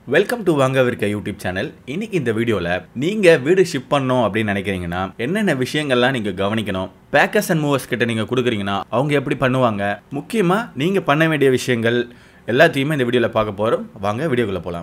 welcome to வாங்க இருக்க YouTube channel இன்னைக்கு இந்த வீடியோவில் நீங்கள் வீடு ஷிப் பண்ணணும் அப்படின்னு நினைக்கிறீங்கன்னா என்னென்ன விஷயங்கள்லாம் நீங்கள் கவனிக்கணும் பேக்கர்ஸ் அண்ட் மூவர்ஸ் கிட்ட நீங்கள் கொடுக்குறீங்கன்னா அவங்க எப்படி பண்ணுவாங்க முக்கியமாக நீங்கள் பண்ண வேண்டிய விஷயங்கள் எல்லாத்தையுமே இந்த வீடியோவில் பார்க்க போகிறோம் வாங்க வீடியோக்குள்ளே போகலாம்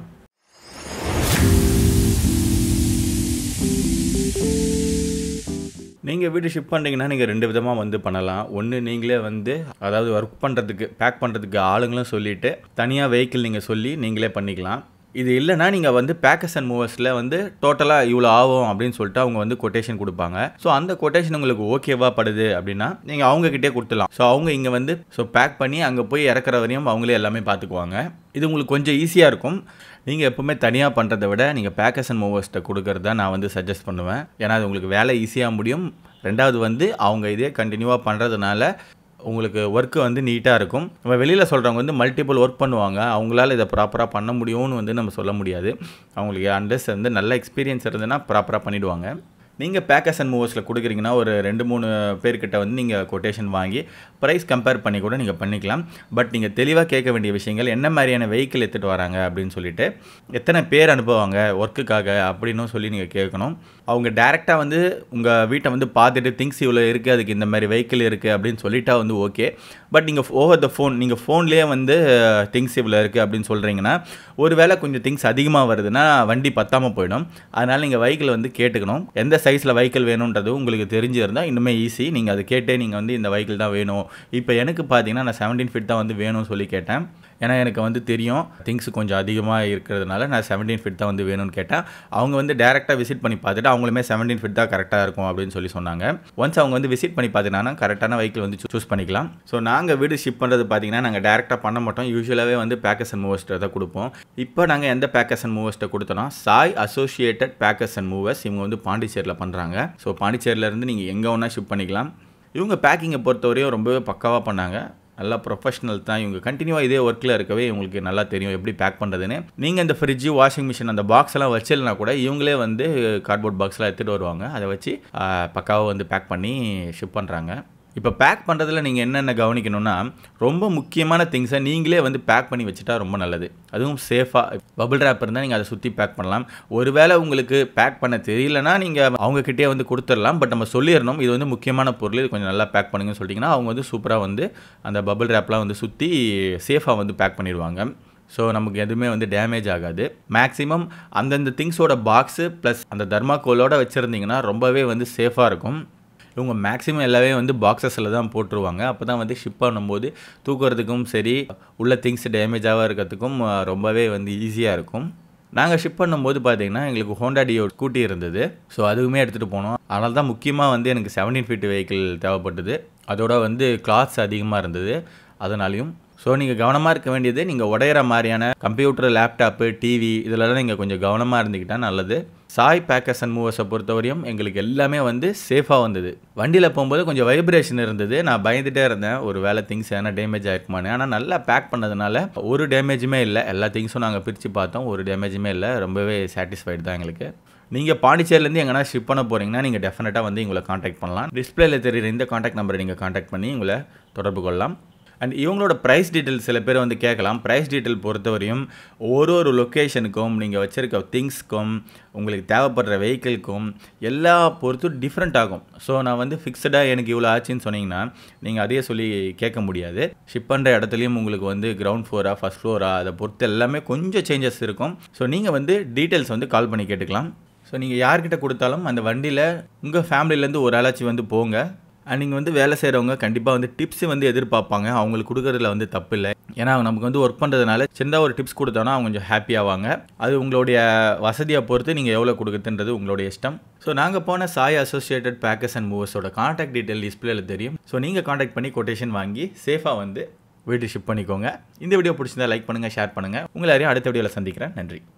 நீங்கள் வீடு ஷிப் பண்ணுறீங்கன்னா நீங்கள் ரெண்டு விதமாக வந்து பண்ணலாம் ஒன்று நீங்களே வந்து அதாவது ஒர்க் பண்ணுறதுக்கு பேக் பண்ணுறதுக்கு ஆளுங்களும் சொல்லிவிட்டு தனியாக வெஹிக்கிள் நீங்கள் சொல்லி நீங்களே பண்ணிக்கலாம் இது இல்லைனா நீங்கள் வந்து பேக்கர்ஸ் அண்ட் மூவர்ஸில் வந்து டோட்டலாக இவ்வளோ ஆகும் அப்படின்னு சொல்லிட்டு அவங்க வந்து கொட்டேஷன் கொடுப்பாங்க ஸோ அந்த கொட்டேஷன் உங்களுக்கு ஓகேவா படுது அப்படின்னா நீங்கள் அவங்கக்கிட்டே கொடுத்துலாம் ஸோ அவங்க இங்கே வந்து ஸோ பேக் பண்ணி அங்கே போய் இறக்குற வரையும் அவங்களே எல்லாமே பார்த்துக்குவாங்க இது உங்களுக்கு கொஞ்சம் ஈஸியாக இருக்கும் நீங்கள் எப்போவுமே தனியாக பண்ணுறதை விட நீங்கள் பேக்கர்ஸ் அண்ட் மூவர்ஸ்ட்டை கொடுக்கறது தான் நான் வந்து சஜஸ்ட் பண்ணுவேன் ஏன்னா அது உங்களுக்கு வேலை ஈஸியாக முடியும் ரெண்டாவது வந்து அவங்க இதே கண்டினியூவாக பண்ணுறதுனால உங்களுக்கு ஒர்க்கு வந்து நீட்டாக இருக்கும் நம்ம வெளியில் சொல்கிறவங்க வந்து மல்டிபிள் ஒர்க் பண்ணுவாங்க அவங்களால இதை ப்ராப்பராக பண்ண முடியும்னு வந்து நம்ம சொல்ல முடியாது அவங்களுக்கு அண்டர்ஸ் வந்து நல்ல எக்ஸ்பீரியன்ஸ் இருந்ததுன்னா ப்ராப்பராக பண்ணிவிடுவாங்க நீங்கள் பேக்கர்ஸ் அண்ட் மூவர்ஸில் கொடுக்குறீங்கன்னா ஒரு ரெண்டு மூணு பேர்கிட்ட வந்து நீங்கள் கொட்டேஷன் வாங்கி ப்ரைஸ் கம்பேர் பண்ணி கூட நீங்கள் பண்ணிக்கலாம் பட் நீங்கள் தெளிவாக கேட்க வேண்டிய விஷயங்கள் என்ன மாதிரியான வெஹிக்கிள் எடுத்துகிட்டு வராங்க அப்படின்னு சொல்லிட்டு எத்தனை பேர் அனுப்புவாங்க ஒர்க்குக்காக அப்படின்னும் சொல்லி நீங்கள் கேட்கணும் அவங்க டேரெக்டாக வந்து உங்கள் வீட்டை வந்து பார்த்துட்டு திங்ஸ் இவ்வளோ இருக்குது அதுக்கு இந்த மாதிரி வெஹிக்கிள் இருக்குது அப்படின்னு சொல்லிட்டா வந்து ஓகே பட் நீங்கள் ஓவர் த ஃபோன் நீங்கள் ஃபோன்லேயே வந்து திங்ஸ் இவ்வளோ இருக்குது அப்படின்னு சொல்கிறீங்கன்னா ஒரு வேளை கொஞ்சம் திங்ஸ் அதிகமாக வருதுன்னா வண்டி பத்தாமல் போயிடும் அதனால் நீங்கள் வெஹிக்கிள் வந்து கேட்டுக்கணும் எந்த சைஸில் வெஹிக்கிள் வேணுன்றது உங்களுக்கு தெரிஞ்சிருந்தால் இன்னுமே ஈஸி நீங்கள் அதை கேட்டே நீங்கள் வந்து இந்த வெஹிக்கிள் தான் வேணும் இப்போ எனக்கு பார்த்தீங்கன்னா நான் செவன்டீன் ஃபிட் தான் வந்து வேணும்னு சொல்லி கேட்டேன் ஏன்னா எனக்கு வந்து தெரியும் திங்ஸ் கொஞ்சம் அதிகமாக இருக்கிறதுனால நான் செவன்டீன் ஃபிட் தான் வந்து வேணும்னு கேட்டேன் அவங்க வந்து டேரெக்டாக விசிட் பண்ணி பார்த்துட்டு அவங்களுமே செவன்டீன் ஃபிட் தான் கரெக்டாக இருக்கும் அப்படின்னு சொல்லி சொன்னாங்க ஒன்ஸ் அவங்க வந்து விசிட் பண்ணி பார்த்துட்டாங்கன்னா கரெக்டான வெஹிக்கிள் வந்து சூஸ் பண்ணிக்கலாம் ஸோ நாங்கள் வீடு ஷிப் பண்ணுறது பார்த்தீங்கன்னா நாங்கள் டேரெக்டாக பண்ண மாட்டோம் யூஸ்வலாகவே வந்து பேக்கர்ஸ் அண்ட் மூவர்ஸ்ட்டை தான் கொடுப்போம் இப்போ நாங்கள் எந்த பேக்கர்ஸ் அண்ட் மூவர்ஸ்ட்டை கொடுத்தோன்னா Sai associated packers and movers இவங்க வந்து பாண்டிச்சேரியில் பண்ணுறாங்க ஸோ பாண்டிச்சேரியிலேருந்து நீங்கள் எங்கே வேணால் ஷிப் பண்ணிக்கலாம் இவங்க பேக்கிங்கை பொறுத்தவரையும் ரொம்பவே பக்காவாக பண்ணாங்க நல்லா ப்ரொஃபஷனல் தான் இவங்க கண்டினியூவாக இதே ஒர்க்கில் இருக்கவே இவங்களுக்கு நல்லா தெரியும் எப்படி பேக் பண்ணுறதுன்னு நீங்கள் இந்த ஃப்ரிட்ஜு வாஷிங் மிஷின் அந்த பாக்ஸ் எல்லாம் வச்சிடலனா கூட இவங்களே வந்து கார்ட்போர்ட் பாக்ஸ்லாம் எடுத்துகிட்டு வருவாங்க அதை வச்சு பக்காவாக வந்து பேக் பண்ணி ஷிப் பண்ணுறாங்க இப்போ பேக் பண்ணுறதுல நீங்கள் என்னென்ன கவனிக்கணும்னா ரொம்ப முக்கியமான திங்ஸை நீங்களே வந்து பேக் பண்ணி வச்சுட்டா ரொம்ப நல்லது அதுவும் சேஃபாக பபிள் ரேப் இருந்தால் நீங்கள் அதை சுற்றி பேக் பண்ணலாம் ஒருவேளை உங்களுக்கு பேக் பண்ண தெரியலனா நீங்கள் அவங்கக்கிட்டே வந்து கொடுத்துடலாம் பட் நம்ம சொல்லிடணும் இது வந்து முக்கியமான பொருள் இது கொஞ்சம் நல்லா பேக் பண்ணுங்கன்னு சொல்லிட்டிங்கன்னா அவங்க வந்து சூப்பராக வந்து அந்த பபிள் ரேப்லாம் வந்து சுற்றி சேஃபாக வந்து பேக் பண்ணிடுவாங்க ஸோ நமக்கு எதுவுமே வந்து டேமேஜ் ஆகாது மேக்ஸிமம் அந்தந்த திங்ஸோட பாக்ஸு ப்ளஸ் அந்த தர்மாக்கோலோட வச்சுருந்தீங்கன்னா ரொம்பவே வந்து சேஃபாக இருக்கும் இவங்க மேக்ஸிமம் எல்லாமே வந்து பாக்ஸஸில் தான் போட்டுருவாங்க அப்போ தான் வந்து ஷிப் பண்ணும்போது தூக்குறதுக்கும் சரி உள்ள திங்ஸ் டேமேஜாக இருக்கிறதுக்கும் ரொம்பவே வந்து ஈஸியாக இருக்கும் நாங்கள் ஷிப் பண்ணும்போது பார்த்தீங்கன்னா எங்களுக்கு ஹோண்டா டியோ ஸ்கூட்டி இருந்தது ஸோ அதுவுமே எடுத்துகிட்டு போனோம் அதனால தான் முக்கியமாக வந்து எனக்கு செவன்டீன் ஃபீட் வெஹிக்கிள் தேவைப்பட்டது அதோட வந்து கிளாத்ஸ் அதிகமாக இருந்தது அதனாலையும் ஸோ நீங்கள் கவனமாக இருக்க வேண்டியது நீங்கள் உடையிற மாதிரியான கம்ப்யூட்டர் லேப்டாப்பு டிவி இதிலலாம் நீங்கள் கொஞ்சம் கவனமாக இருந்துக்கிட்டால் நல்லது சாய் பேக்கர்ஸ் அண்ட் மூவர்ஸை பொறுத்தவரையும் எங்களுக்கு எல்லாமே வந்து சேஃபாக வந்தது வண்டியில் போகும்போது கொஞ்சம் வைப்ரேஷன் இருந்தது நான் பயந்துகிட்டே இருந்தேன் ஒரு வேலை திங்ஸ் எதனா டேமேஜ் ஆயிருக்குமான்னு ஆனால் நல்லா பேக் பண்ணதுனால ஒரு டேமேஜுமே இல்லை எல்லா திங்ஸும் நாங்கள் பிரித்து பார்த்தோம் ஒரு டேமேஜுமே இல்லை ரொம்பவே சாட்டிஸ்ஃபைடு தான் எங்களுக்கு நீங்கள் பாண்டிச்சேரிலேருந்து எங்கன்னா ஷிப் பண்ண போகிறீங்கன்னா நீங்கள் டெஃபினட்டாக வந்து எங்களை காண்டாக்ட் பண்ணலாம் டிஸ்பிளேல தெரியுற இந்த காண்டாக்ட் நம்பரை நீங்கள் காண்டாக்ட் பண்ணி உங்களை தொடர்பு கொள்ளலாம் அண்ட் இவங்களோட ப்ரைஸ் டீட்டெயில் சில பேர் வந்து கேட்கலாம் ப்ரைஸ் டீட்டெயில் பொறுத்தவரையும் ஒரு ஒரு லொக்கேஷனுக்கும் நீங்கள் வச்சுருக்க திங்ஸ்க்கும் உங்களுக்கு தேவைப்படுற வெஹிக்கிள்க்கும் எல்லா பொறுத்தும் டிஃப்ரெண்ட் ஆகும் ஸோ நான் வந்து ஃபிக்ஸடாக எனக்கு இவ்வளோ ஆச்சுன்னு சொன்னீங்கன்னா நீங்கள் அதே சொல்லி கேட்க முடியாது ஷிப் பண்ணுற இடத்துலையும் உங்களுக்கு வந்து கிரவுண்ட் ஃப்ளோரா ஃபஸ்ட் ஃப்ளோரா அதை பொறுத்து எல்லாமே கொஞ்சம் சேஞ்சஸ் இருக்கும் ஸோ நீங்கள் வந்து டீட்டெயில்ஸ் வந்து கால் பண்ணி கேட்டுக்கலாம் ஸோ நீங்கள் யார்கிட்ட கொடுத்தாலும் அந்த வண்டியில் உங்கள் ஃபேமிலியிலேருந்து ஒரு ஆளாச்சி வந்து போங்க அண்ட் நீங்கள் வந்து வேலை செய்கிறவங்க கண்டிப்பாக வந்து டிப்ஸ் வந்து எதிர்பார்ப்பாங்க அவங்களுக்கு கொடுக்குறதுல வந்து தப்பு இல்லை ஏன்னா அவங்க நமக்கு வந்து ஒர்க் பண்ணுறதுனால சின்னதாக ஒரு டிப்ஸ் கொடுத்தோன்னா அவங்க கொஞ்சம் ஹாப்பியாவாங்க அது உங்களுடைய வசதியை பொறுத்து நீங்கள் எவ்வளோ கொடுக்குறதுன்றது உங்களுடைய இஷ்டம் ஸோ நாங்கள் போன சாய் அசோசியேட்டட் பேக்கர்ஸ் அண்ட் மூவர்ஸோட காண்டாக்ட் டீட்டெயில் டிஸ்பிளேல தெரியும் ஸோ நீங்கள் காண்டாக்ட் பண்ணி கொட்டேஷன் வாங்கி சேஃபாக வந்து வீட்டு ஷிப் பண்ணிக்கோங்க இந்த வீடியோ பிடிச்சிருந்தா லைக் பண்ணுங்கள் ஷேர் பண்ணுங்கள் உங்களை யாரையும் அடுத்த வீடியோவில் சந்திக்கிறேன் நன்றி